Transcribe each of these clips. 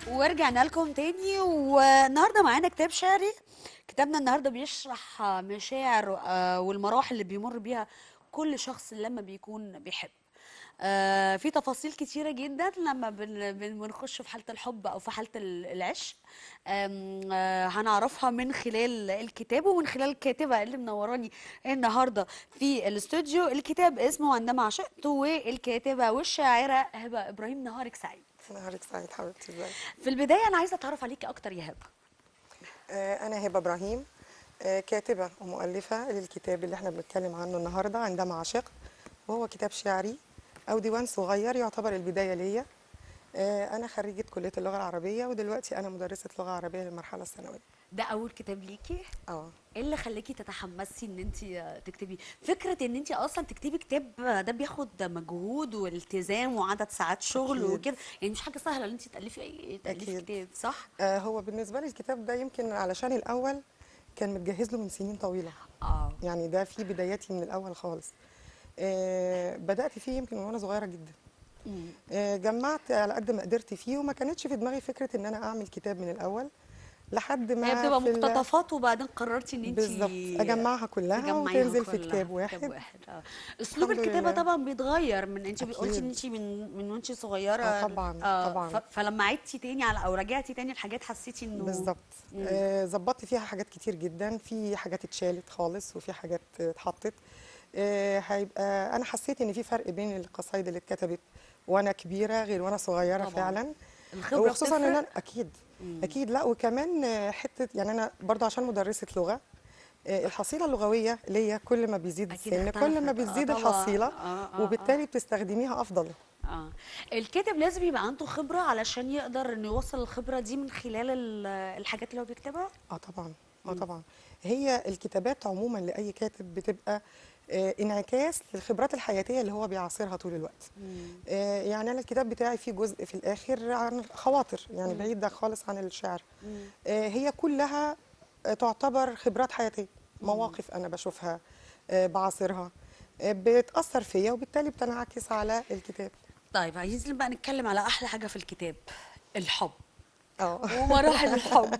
ورجعنا لكم تاني والنهارده معانا كتاب شعري كتابنا النهارده بيشرح مشاعر آه، والمراحل اللي بيمر بيها كل شخص لما بيكون بيحب آه، في تفاصيل كتيرة جدا لما بن- بن- بنخش في حالة الحب أو في حالة ال- العشق آم، آه، هنعرفها من خلال الكتاب ومن خلال الكاتبة اللي منوراني النهاردة في الاستوديو الكتاب اسمه عندما عشقت والكاتبة والشاعرة هبة إبراهيم نهارك سعيد نهارك سعيد حبيبتي ازيك في البداية أنا عايزة أتعرف عليكي أكتر يا هبة آه، انا هبه ابراهيم آه، كاتبه ومؤلفه للكتاب اللي احنا بنتكلم عنه النهارده عندما عشقت وهو كتاب شعري او ديوان صغير يعتبر البدايه ليا آه، انا خريجه كليه اللغه العربيه ودلوقتي انا مدرسه لغه عربيه للمرحله الثانويه ده أول كتاب ليكي اه ايه اللي خلاكي تتحمسي ان انت تكتبي فكره ان انت اصلا تكتبي كتاب ده بياخد مجهود والتزام وعدد ساعات شغل أكيد. وكده يعني مش حاجه سهله ان انت تالفي اي تالفي أكيد. كتاب صح آه، هو بالنسبه لي الكتاب ده يمكن علشان الاول كان متجهز له من سنين طويله اه يعني ده في بداياتي من الاول خالص آه، بدات فيه يمكن من وانا صغيره جدا مم. آه، جمعت على قد ما قدرت فيه وما كانتش في دماغي فكره ان انا اعمل كتاب من الاول لحد ما هي بتبقى في ال- مقتطفات وبعدين قررتي ان انت بالظبط اجمعها كلها تجمعيها وتنزل في كلها كتاب في واحد كتاب واحد اه اسلوب الحمد الكتابه لله. طبعا بيتغير من انت قلتي ان أكيد. انت من من وانت صغيره آه، طبعاً، طبعاً. ف- فلما عدتي تاني على او رجعتي تاني الحاجات حسيتي انه بالظبط مم. آه، ظبطت فيها حاجات كتير جدا في حاجات اتشالت خالص وفي حاجات آه، اتحطت آه، هيبقى انا حسيت ان في فرق بين القصايد اللي اتكتبت وانا كبيره غير وانا صغيره طبعاً. فعلا الخبره وخصوصا ان بتفرق؟ انا اكيد مم. اكيد لا وكمان آه، حته يعني انا برضو عشان مدرسه لغه آه، الحصيله اللغويه ليا كل ما بيزيد أكيد السن كل ما اختلفت. آه، بتزيد طبعاً. الحصيله آه، آه، وبالتالي بتستخدميها افضل اه الكاتب لازم يبقى عنده خبرة علشان يقدر انه يوصل الخبرة دي من خلال ال- الحاجات اللي هو بيكتبها اه طبعا اه طبعا هي الكتابات عموما لاي كاتب بتبقى آه، انعكاس للخبرات الحياتيه اللي هو بيعاصرها طول الوقت آه، يعني انا الكتاب بتاعي فيه جزء في الاخر عن خواطر يعني بعيد ده خالص عن الشعر آه، هي كلها آه، تعتبر خبرات حياتيه مواقف انا بشوفها آه، بعاصرها آه، بتاثر فيا وبالتالي بتنعكس على الكتاب طيب عايزين بقى نتكلم على احلى حاجة في الكتاب الحب اه ومراحل الحب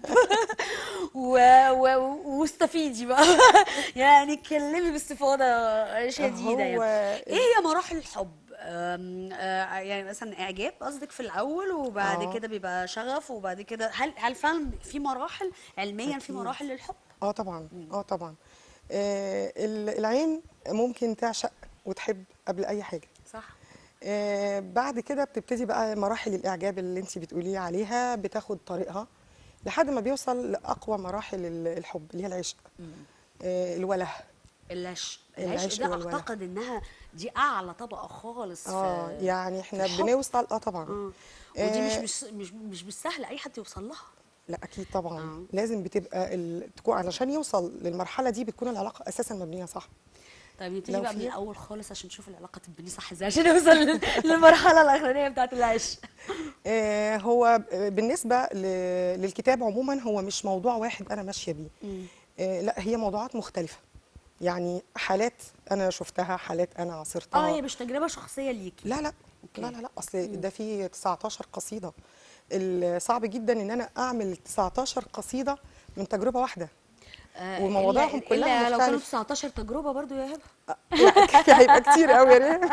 و... و... واستفيدي بقى يعني اتكلمي باستفاضة شديدة يعني هو ايه هي مراحل الحب أم، آه، يعني مثلا اعجاب قصدك في الاول وبعد آه. كده بيبقى شغف وبعد كده هل هل فعلا في مراحل علميا في أكيد. مراحل للحب اه طبعا اه طبعا آه، ال- العين ممكن تعشق وتحب قبل اي حاجه صح آه، بعد كده بتبتدي بقى مراحل الاعجاب اللي انت بتقولي عليها بتاخد طريقها لحد ما بيوصل لاقوى مراحل ال- الحب اللي هي العشق آه، الوله العشق العشق العشق ده والولاء. اعتقد انها دي اعلى طبقه خالص اه في يعني احنا الحب. بنوصل اه طبعا آه. ودي مش آه، مش مش مش بالسهل اي حد يوصل لها لا اكيد طبعا آه. لازم بتبقى ال... تكون علشان يوصل للمرحله دي بتكون العلاقه اساسا مبنيه صح طيب نبتدي لو بقى من في- الاول خالص عشان نشوف العلاقه تبني صح ازاي عشان نوصل لل- للمرحله الاخرانيه بتاعت العشق آه، هو بالنسبة ل- للكتاب عموما هو مش موضوع واحد أنا ماشية بيه آه، لا هي موضوعات مختلفة يعني حالات أنا شفتها حالات أنا اه عاصرتها هي مش تجربه شخصيه ليكي لا لا أوكي. لا لا لا أصل ده فيه 19 قصيدة الصعب جدا إن أنا أعمل 19 قصيدة من تجربة واحدة آه ومواضيعهم إلا- كلها إلا لو كانوا مختلفة. 19 تجربه برضو يا هبه لا هيبقى كتير قوي يا ريم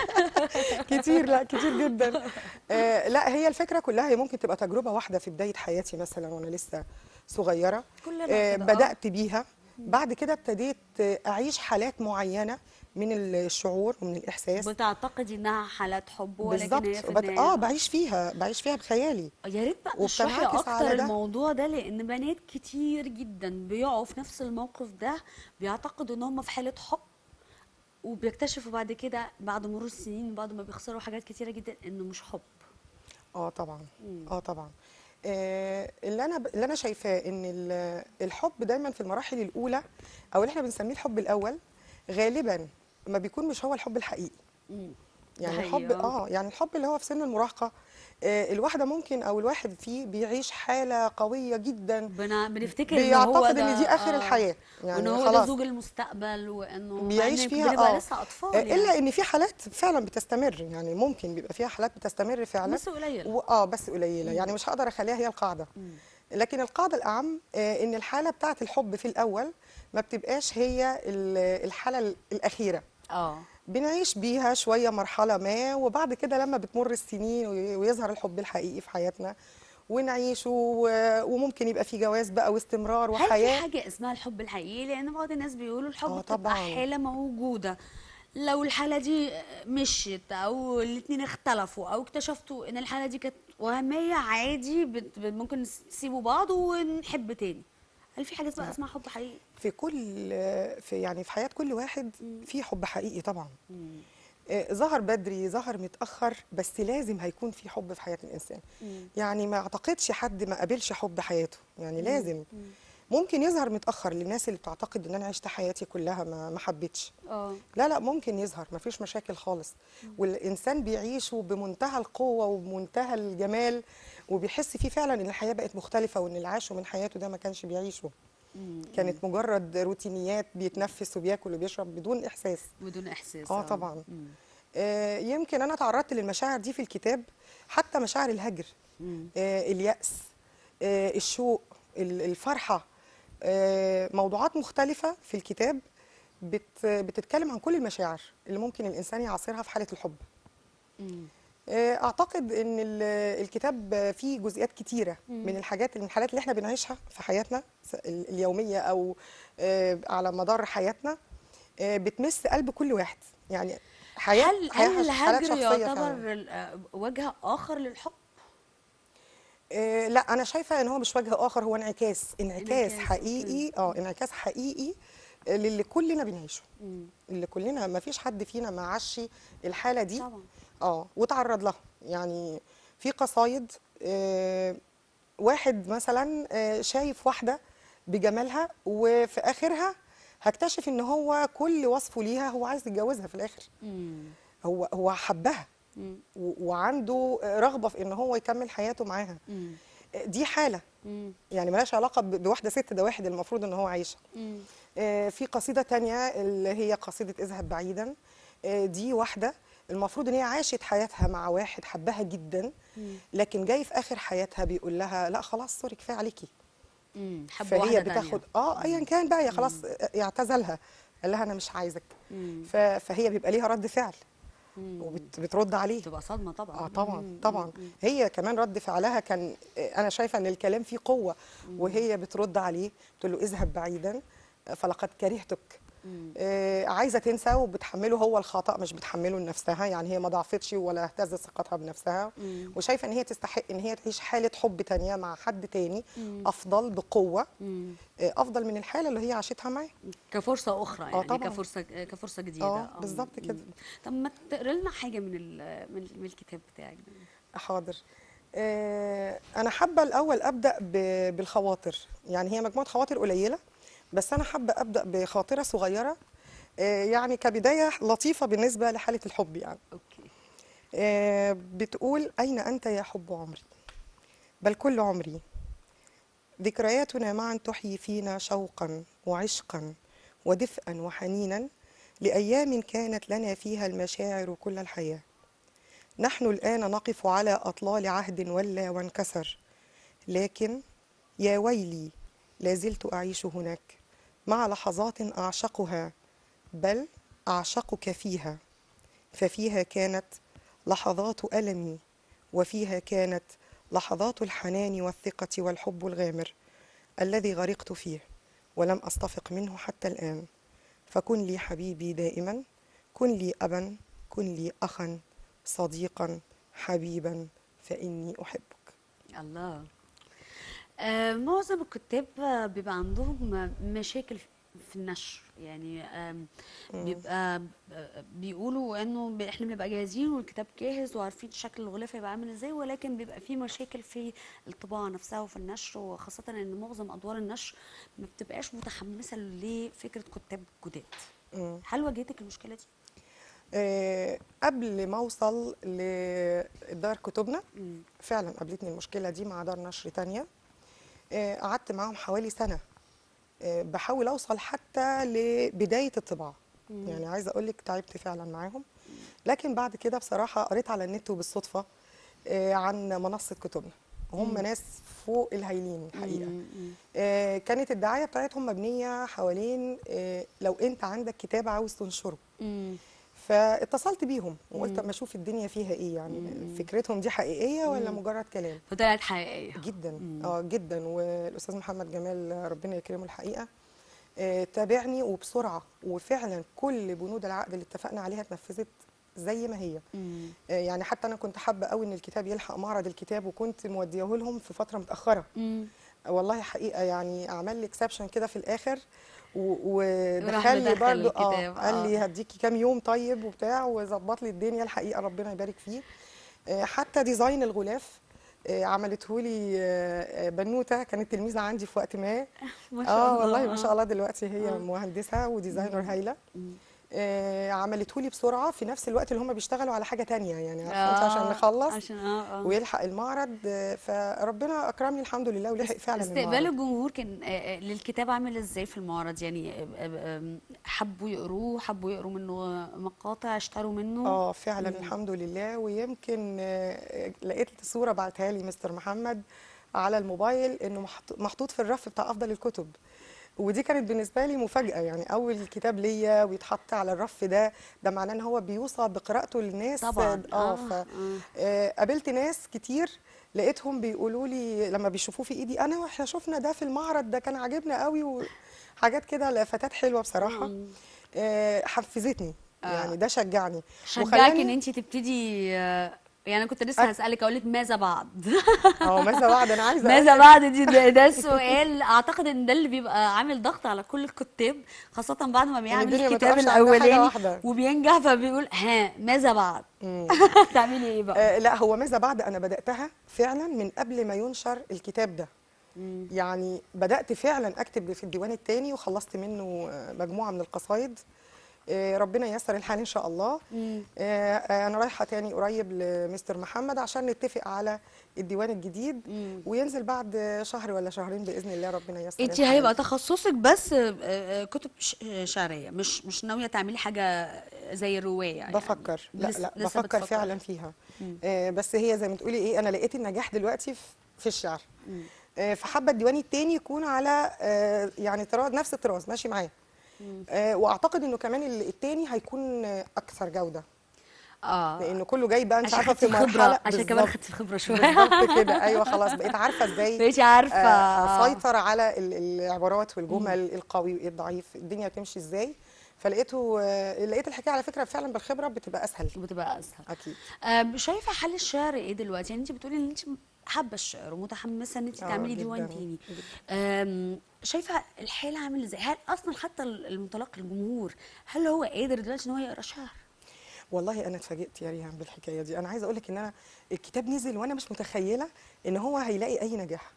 كتير لا كتير جدا آه لا هي الفكره كلها هي ممكن تبقى تجربه واحده في بدايه حياتي مثلا وانا لسه صغيره كلنا آه كده، آه. بدات بيها بعد كده ابتديت آه، اعيش حالات معينه من الشعور ومن الاحساس بتعتقدي انها حالات حب ولكن بالظبط هي في بت- النهايه اه بعيش فيها بعيش فيها بخيالي يا ريت بقى تشرحي وبتنعكس على اكتر ده. الموضوع ده لان بنات كتير جدا بيقعوا في نفس الموقف ده بيعتقدوا ان هم في حاله حب وبيكتشفوا بعد كده بعد مرور السنين بعد ما بيخسروا حاجات كتيره جدا انه مش حب اه طبعا اه طبعا آه اللي انا اللي انا شايفاه ان ال- الحب دايما في المراحل الاولى او اللي احنا بنسميه الحب الاول غالبا ما بيكون مش هو الحب الحقيقي مم. ده يعني حقيقي، الحب آه. اه يعني الحب اللي هو في سن المراهقه آه، الواحده ممكن او الواحد فيه بيعيش حاله قويه جدا بنا بنفتكر ان هو بيعتقد ده ان دي اخر آه، الحياه وان يعني هو ده خلاص زوج المستقبل وانه مع بيعيش إن فيها بنبقى اه لسه اطفال آه، يعني. الا ان في حالات فعلا بتستمر يعني ممكن بيبقى فيها حالات بتستمر فعلا بس قليل و- اه بس قليله يعني مش هقدر اخليها هي القاعده لكن القاعده الاعم آه، ان الحاله بتاعه الحب في الاول ما بتبقاش هي ال- الحاله ال- الاخيره اه بنعيش بيها شويه مرحله ما وبعد كده لما بتمر السنين وي- ويظهر الحب الحقيقي في حياتنا ونعيشه و- وممكن يبقى في جواز بقى واستمرار هل في وحياه حاجه اسمها الحب الحقيقي لان بعض الناس بيقولوا الحب آه، بتبقى طبعاً. حاله موجوده لو الحاله دي مشيت او الاتنين اختلفوا او اكتشفتوا ان الحاله دي كانت وهميه عادي بت- بت- ممكن تسيبوا بعض ونحب تاني هل في حاجه اسمها اسمها حب حقيقي في كل في يعني في حياه كل واحد في حب حقيقي طبعا آه، ظهر بدري ظهر متاخر بس لازم هيكون في حب في حياه الانسان يعني ما اعتقدش حد ما قابلش حب حياته يعني لازم ممكن يظهر متاخر للناس اللي بتعتقد ان انا عشت حياتي كلها ما ما حبيتش اه لا لا ممكن يظهر ما فيش مشاكل خالص والانسان بيعيشه بمنتهى القوه وبمنتهى الجمال وبيحس فيه فعلا ان الحياه بقت مختلفه وان اللي عاشه من حياته ده ما كانش بيعيشه كانت مجرد روتينيات بيتنفس وبياكل وبيشرب بدون احساس بدون احساس اه طبعا آه يمكن انا تعرضت للمشاعر دي في الكتاب حتى مشاعر الهجر آه اليأس آه الشوق ال- الفرحة آه موضوعات مختلفة في الكتاب بت بتتكلم عن كل المشاعر اللي ممكن الإنسان يعاصرها في حالة الحب آه، اعتقد ان ال- الكتاب فيه جزئيات كتيره من الحاجات من الحالات اللي احنا بنعيشها في حياتنا س- ال- اليوميه او آه، على مدار حياتنا آه، بتمس قلب كل واحد يعني حياه هل حياة هل ش- حالات الهجر شخصية يعتبر فعلاً. ال- آه، وجه اخر للحب آه، لا انا شايفه ان هو مش وجه اخر هو انعكاس انعكاس انعكاس، حقيقي اه انعكاس حقيقي آه، للي كلنا بنعيشه اللي كلنا ما فيش حد فينا ما عاش الحاله دي طبعا. اه وتعرض لها يعني في قصايد آه، واحد مثلا آه، شايف واحده بجمالها وفي اخرها هكتشف ان هو كل وصفه ليها هو عايز يتجوزها في الاخر هو هو حبها و- وعنده رغبه في ان هو يكمل حياته معاها دي حاله يعني ملهاش علاقه ب- بواحده ست ده واحد المفروض ان هو عايشها آه، في قصيده تانية اللي هي قصيده اذهب بعيدا آه، دي واحده المفروض ان هي عاشت حياتها مع واحد حبها جدا لكن جاي في اخر حياتها بيقول لها لا خلاص سوري كفايه عليكي مم. حب فهي واحدة بتاخد تانية. اه ايا كان بقى هي خلاص اعتزلها قال لها انا مش عايزك ف- فهي بيبقى ليها رد فعل وبترد عليه تبقى صدمة طبعا اه طبعا طبعا هي كمان رد فعلها كان آه، انا شايفه ان الكلام فيه قوه وهي بترد عليه بتقول له اذهب بعيدا آه، فلقد كرهتك آه عايزه تنسى وبتحمله هو الخطا مش بتحمله لنفسها يعني هي ما ضعفتش ولا اهتزت ثقتها بنفسها وشايفه ان هي تستحق ان هي تعيش حاله حب تانية مع حد تاني افضل بقوه آه افضل من الحاله اللي هي عاشتها معاه كفرصة أخرى يعني طبعاً. كفرصة كفرصة جديدة اه بالظبط كده طب ما تقرا لنا حاجة من ال- من من الكتاب بتاعك ده حاضر آه، انا حابه الاول ابدا ب- بالخواطر يعني هي مجموعه خواطر قليله بس انا حابه ابدا بخاطره صغيره آه، يعني كبدايه لطيفه بالنسبه لحاله الحب يعني أوكي آه، بتقول اين انت يا حب عمري بل كل عمري ذكرياتنا معا تحيي فينا شوقا وعشقا ودفئا وحنينا لايام كانت لنا فيها المشاعر كل الحياه نحن الآن نقف على أطلال عهد ولى وانكسر لكن يا ويلي لازلت أعيش هناك مع لحظات أعشقها بل أعشقك فيها ففيها كانت لحظات ألمي وفيها كانت لحظات الحنان والثقة والحب الغامر الذي غرقت فيه ولم أستفق منه حتى الآن فكن لي حبيبي دائما كن لي أبا كن لي أخا صديقا حبيبا فإني أحبك الله آه معظم الكتاب آه، بيبقى عندهم مشاكل في النشر يعني آم، بيبقى آه، بيقولوا انه ب- احنا بنبقى جاهزين والكتاب جاهز وعارفين شكل الغلاف هيبقى عامل ازاي ولكن بيبقى في مشاكل في الطباعه نفسها وفي النشر وخاصه ان معظم ادوار النشر ما بتبقاش متحمسه لفكره كتاب جداد مم. هل واجهتك المشكله دي؟ آه، قبل ما اوصل لدار كتبنا مم. فعلا قابلتني المشكله دي مع دار نشر تانية آه، قعدت معاهم حوالي سنه آه، بحاول اوصل حتى لبدايه الطباعه يعني عايزه اقول لك تعبت فعلا معاهم لكن بعد كده بصراحه قريت على النت وبالصدفه آه، عن منصه كتبنا وهم ناس فوق الهايلين الحقيقه مم. مم. آه، كانت الدعايه بتاعتهم مبنيه حوالين آه، لو انت عندك كتاب عاوز تنشره مم. فاتصلت بيهم وقلت اما اشوف الدنيا فيها ايه يعني فكرتهم دي حقيقيه ولا مجرد كلام فطلعت حقيقيه جدا اه جدا والاستاذ محمد جمال ربنا يكرمه الحقيقه آه، تابعني وبسرعه وفعلا كل بنود العقد اللي اتفقنا عليها اتنفذت زي ما هي مم. آه، يعني حتى انا كنت حابه قوي ان الكتاب يلحق معرض الكتاب وكنت موديه لهم في فتره متاخره مم. والله حقيقه يعني عمل لي اكسبشن كده في الاخر و- وراح ودخل لي مدخل برضو اه الكتاب، قال آه. لي هديكي كام يوم طيب وبتاع وظبط لي الدنيا الحقيقه ربنا يبارك فيه آه، حتى ديزاين الغلاف آه، عملته لي آه، آه، بنوته كانت تلميذه عندي في وقت ما ما شاء اه الله والله ما آه. شاء الله دلوقتي هي آه. مهندسه وديزاينر هايله مم. آه، عملته لي بسرعه في نفس الوقت اللي هم بيشتغلوا على حاجه تانية يعني عارفه آه، انت عشان نخلص عشان اه اه ويلحق المعرض آه، فربنا اكرمني الحمد لله ولحق فعلا استقبال المعرض الجمهور كان آه، آه، للكتاب عامل ازاي في المعرض يعني آه، آه، آه، حبوا يقروه حبوا يقروا منه مقاطع اشتروا منه اه فعلا الحمد لله ويمكن آه، لقيت صوره بعتها لي مستر محمد على الموبايل انه محط- محطوط في الرف بتاع افضل الكتب ودي كانت بالنسبه لي مفاجاه يعني اول كتاب ليا ويتحط على الرف ده ده معناه ان هو بيوصى بقراءته للناس طبعا اه ف آه. آه، قابلت ناس كتير لقيتهم بيقولوا لي لما بيشوفوه في ايدي انا واحنا شفنا ده في المعرض ده كان عاجبنا قوي وحاجات كده لفتات حلوه بصراحه مم. آه، حفزتني آه. يعني ده شجعني شجعك وخلاني- ان انت تبتدي آه، يعني انا كنت لسه أك- هسألك اقول لك ماذا بعد اه ماذا بعد انا عايزه ماذا أقول بعد دي ده, ده السؤال اعتقد ان ده اللي بيبقى عامل ضغط على كل الكتاب خاصة بعد ما بيعمل الدنيا ما الكتاب تقفش عند حاجة الاولاني واحدة. وبينجح فبيقول ها ماذا بعد مم. تعملي ايه بقى آه لا هو ماذا بعد انا بداتها فعلا من قبل ما ينشر الكتاب ده مم. يعني بدات فعلا اكتب في الديوان الثاني وخلصت منه آه، مجموعه من القصايد آه، ربنا ييسر الحال ان شاء الله مم. آه، آه، انا رايحه تاني قريب لمستر محمد عشان نتفق على الديوان الجديد مم. وينزل بعد شهر ولا شهرين باذن الله ربنا ييسر انت الحال. هيبقى تخصصك بس آه، آه، كتب ش- شعريه مش مش ناويه تعملي حاجه زي الروايه يعني بفكر لا لسه- لا لسه بفكر بتفكري. فعلا فيها مم. آه بس هي زي ما تقولي ايه انا لقيت النجاح دلوقتي في, في الشعر مم. آه فحابه الديوان التاني يكون على آه يعني طراز نفس الطراز ماشي معاه مم. آه واعتقد انه كمان ال- التاني هيكون آه، اكثر جوده اه لانه كله جاي بقى انت عشان عارفه خدتي في مرحله الخبره عشان كمان بالظبط- خدتي الخبره شويه بالظبط كده ايوه خلاص بقيت عارفه ازاي بقيتي عارفه آه، آه. اسيطر على ال- العبارات والجمل القوي والضعيف الدنيا تمشي ازاي فلقيته آه، لقيت الحكايه على فكره فعلا بالخبره بتبقى اسهل بتبقى اسهل اكيد آم، شايفه حل الشعر ايه دلوقتي يعني انت بتقولي ان انت حابه الشعر ومتحمسه ان انت آه، تعملي جداً، ديوان تاني جداً. آم، شايفه الحال عامل ازاي هل اصلا حتى المنطلق الجمهور هل هو قادر دلوقتي ان هو يقرا شعر والله انا اتفاجئت يا ريهام بالحكايه دي انا عايزه اقول لك ان انا الكتاب نزل وانا مش متخيله ان هو هيلاقي اي نجاح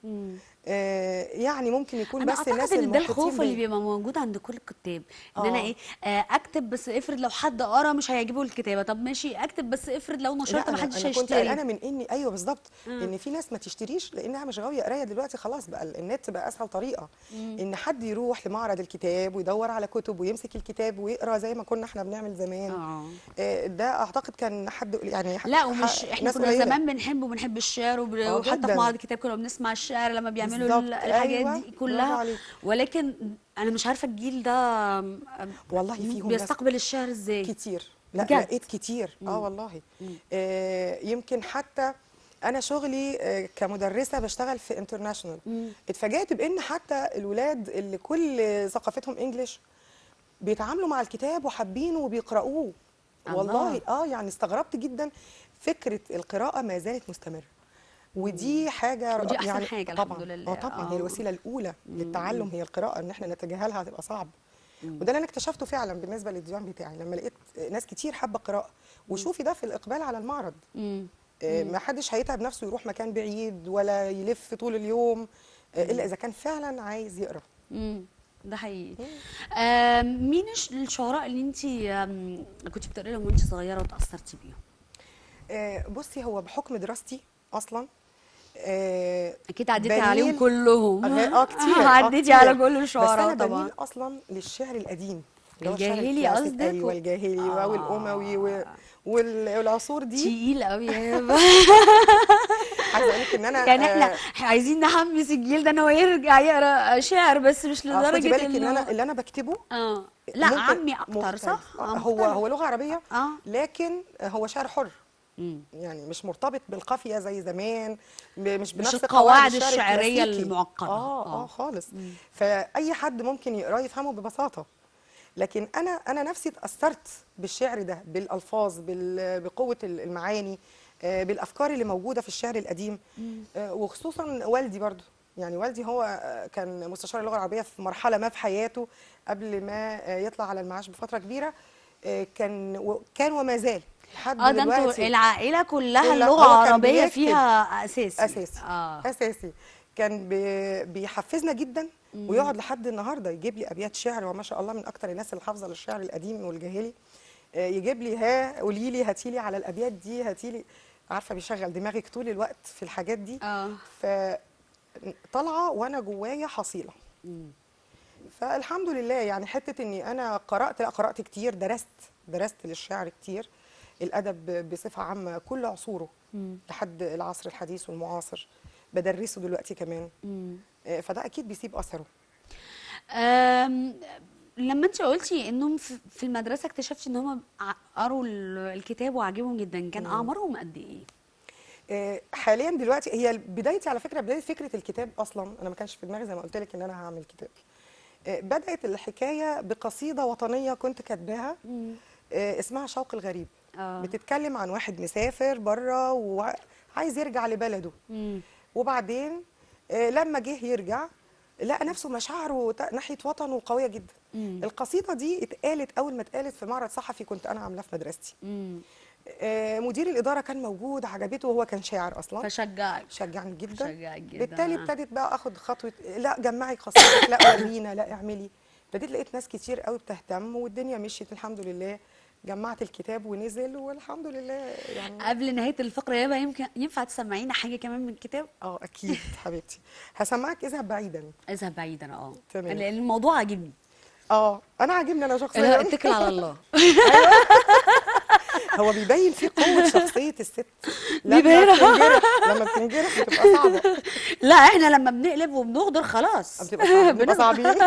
آه يعني ممكن يكون انا بس اعتقد الناس ان ده المحيطين الخوف اللي بيا. بيبقى موجود عند كل الكتاب ان انا آه. ايه آه، اكتب بس افرض لو حد قرا مش هيعجبه الكتابه طب ماشي اكتب بس افرض لو لا نشرت انا ما حدش انا كنت هيشتري قلقانه من اني ايوه بالظبط مم. ان في ناس ما تشتريش لانها مش غاويه قرايه دلوقتي خلاص بقى ال- النت بقى اسهل طريقه ان حد يروح لمعرض الكتاب ويدور على كتب ويمسك الكتاب ويقرا زي ما كنا احنا بنعمل زمان اه آه، ده اعتقد كان حد يعني ح- لا ومش ح- احنا ناس كنا قليلة. زمان بنحب وبنحب الشعر وب... آه، وحتى في جداً. معرض الكتاب كنا بنسمع الشعر لما بيعملوا بالظبط، ال- الحاجات أيوة، دي برافو كلها عليك. ولكن انا مش عارفه الجيل ده م- والله فيهم ناس بيستقبل الشعر ازاي كتير لا بجد؟ لقيت كتير اه مم. والله مم. آه يمكن حتى انا شغلي آه كمدرسه بشتغل في انترناشونال مم. اتفاجأت بان حتى الولاد اللي كل ثقافتهم انجليش بيتعاملوا مع الكتاب وحابينه وبيقرأوه الله. والله اه يعني استغربت جدا فكرة القراءة ما زالت مستمرة ودي حاجة ودي أحسن يعني حاجة طبعا الحمد لله. اه طبعا آه. هي الوسيلة الأولى للتعلم هي القراءة ان احنا نتجاهلها هتبقى صعب وده اللي انا اكتشفته فعلا بالنسبة للديوان بتاعي لما لقيت ناس كتير حابة القراءة وشوفي ده في الإقبال على المعرض مم. آه، ما حدش هيتعب نفسه يروح مكان بعيد ولا يلف طول اليوم آه، الا اذا كان فعلا عايز يقرا مم. ده حقيقي آم، مين الش- الشعراء اللي انت كنت بتقري لهم وانت صغيره وتاثرتي بيهم آه، بصي هو بحكم دراستي اصلا آه، اكيد عديتي عليهم بميل- كلهم أغ- اه كتير آه، عديتي كتير. على كل بس الشعراء انا طبعا بميل اصلا للشعر القديم اللي هو الشعر الجاهلي الكلاسيك، قصدك؟ ايوه الجاهلي آه. والاموي و- وال- والعصور دي تقيل قوي يا هبه عايزه اقول لك ان انا يعني احنا آه، عايزين نحمس الجيل ده ان هو يرجع يقرا شعر بس مش آه، لدرجه خدي بالك ان إنه- انا اللي انا بكتبه اه لا ممكن عامي اكتر مختلف. صح آه، آه، هو مختلف. هو لغه عربيه اه لكن هو شعر حر مم. يعني مش مرتبط بالقافيه زي زمان م- مش بنفس القواعد الشعر الشعرية الكلاسيكي. المعقدة. اه آه. اه خالص فاي حد ممكن يقراه يفهمه ببساطه لكن انا انا نفسي اتاثرت بالشعر ده بالالفاظ بال- بقوه المعاني آه، بالافكار اللي موجوده في الشعر القديم آه، وخصوصا والدي برضو يعني والدي هو آه، كان مستشار اللغه العربيه في مرحله ما في حياته قبل ما آه، يطلع على المعاش بفتره كبيره آه، كان و- كان وما زال لحد اه ده انتوا دلوقتي العائله كلها كلها- اللغه هو كان العربيه بيكتب. فيها اساسي اساسي اه اساسي كان بي- بيحفزنا جدا ويقعد لحد النهارده يجيب لي ابيات شعر وما شاء الله من اكتر الناس اللي حافظه للشعر القديم والجاهلي آه، يجيب لي ها قولي لي هاتي لي على الابيات دي هاتي لي عارفه بيشغل دماغك طول الوقت في الحاجات دي اه فطالعه وانا جوايا حصيله فالحمد لله يعني حته اني انا قرات لا قرات كتير درست درست للشعر كتير الادب بصفه عامه كل عصوره لحد العصر الحديث والمعاصر بدرسه دلوقتي كمان مم. آه، فده اكيد بيسيب اثره أم، لما انت قلتي انهم في في المدرسه اكتشفتي ان هم قروا ال- الكتاب وعجبهم جدا كان اعمارهم قد ايه آه، حاليا دلوقتي هي بدايتي على فكره بدايه فكره الكتاب اصلا انا ما كانش في دماغي زي ما قلت لك ان انا هعمل كتاب آه، بدات الحكايه بقصيده وطنيه كنت كاتباها آه، اسمها شوق الغريب آه. بتتكلم عن واحد مسافر بره وعايز يرجع لبلده مم. وبعدين آه، لما جه يرجع لقى نفسه مشاعره تا- ناحيه وطنه قويه جدا مم. القصيده دي اتقالت اول ما اتقالت في معرض صحفي كنت انا عاملاه في مدرستي مم. آه، مدير الاداره كان موجود عجبته وهو كان شاعر اصلا فشجعك شجعني جدا شجعك جدا بالتالي آه. ابتدت بقى اخد خطوه لا جمعي قصيدتك لا ورينا لا اعملي ابتديت لقيت ناس كتير قوي بتهتم والدنيا مشيت الحمد لله جمعت الكتاب ونزل والحمد لله يعني قبل نهايه الفقره يابا يمكن ينفع تسمعينا حاجه كمان من الكتاب اه اكيد حبيبتي هسمعك اذهب بعيدا اذهب بعيدا اه تمام. لان الموضوع عاجبني اه انا عاجبني انا لا، شخصيا اتكل على الله هو بيبين فيه قوه شخصيه الست لما بيبينها. بتنجرح لما بتنجرح بتبقى صعبه لا احنا لما بنقلب وبنغدر خلاص بتبقى صعبه بنبقى بنبقى- صعبين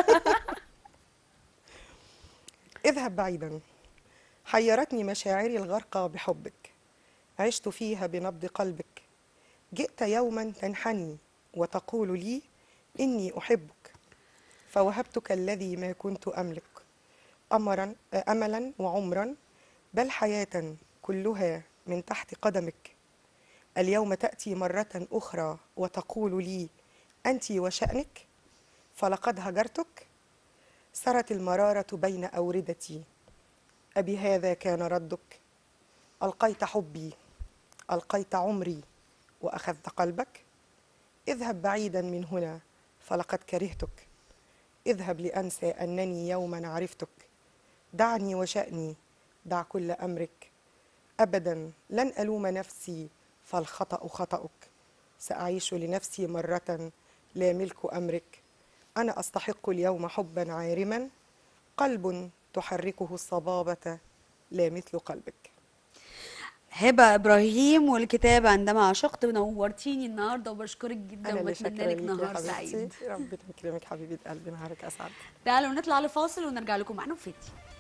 اذهب بعيدا حيرتني مشاعري الغرقى بحبك عشت فيها بنبض قلبك جئت يوما تنحني وتقول لي اني احبك فوهبتك الذي ما كنت املك امرا املا وعمرا بل حياه كلها من تحت قدمك اليوم تاتي مره اخرى وتقول لي انت وشانك فلقد هجرتك سرت المرارة بين أوردتي أبي هذا كان ردك ألقيت حبي ألقيت عمري وأخذت قلبك اذهب بعيدا من هنا فلقد كرهتك اذهب لأنسى أنني يوما عرفتك دعني وشأني دع كل أمرك أبدا لن ألوم نفسي فالخطأ خطأك سأعيش لنفسي مرة لا ملك أمرك أنا أستحق اليوم حبا عارما قلب تحركه الصبابة لا مثل قلبك هبه ابراهيم والكتاب عندما عشقت نورتيني النهارده وبشكرك جدا أنا اللي وبتمنى شاكرة لك ليكي يا نهار حبيبتي. سعيد ربنا يكرمك حبيبة قلبي نهارك أسعد تعالوا نطلع لفاصل ونرجع لكم معانا في فيديو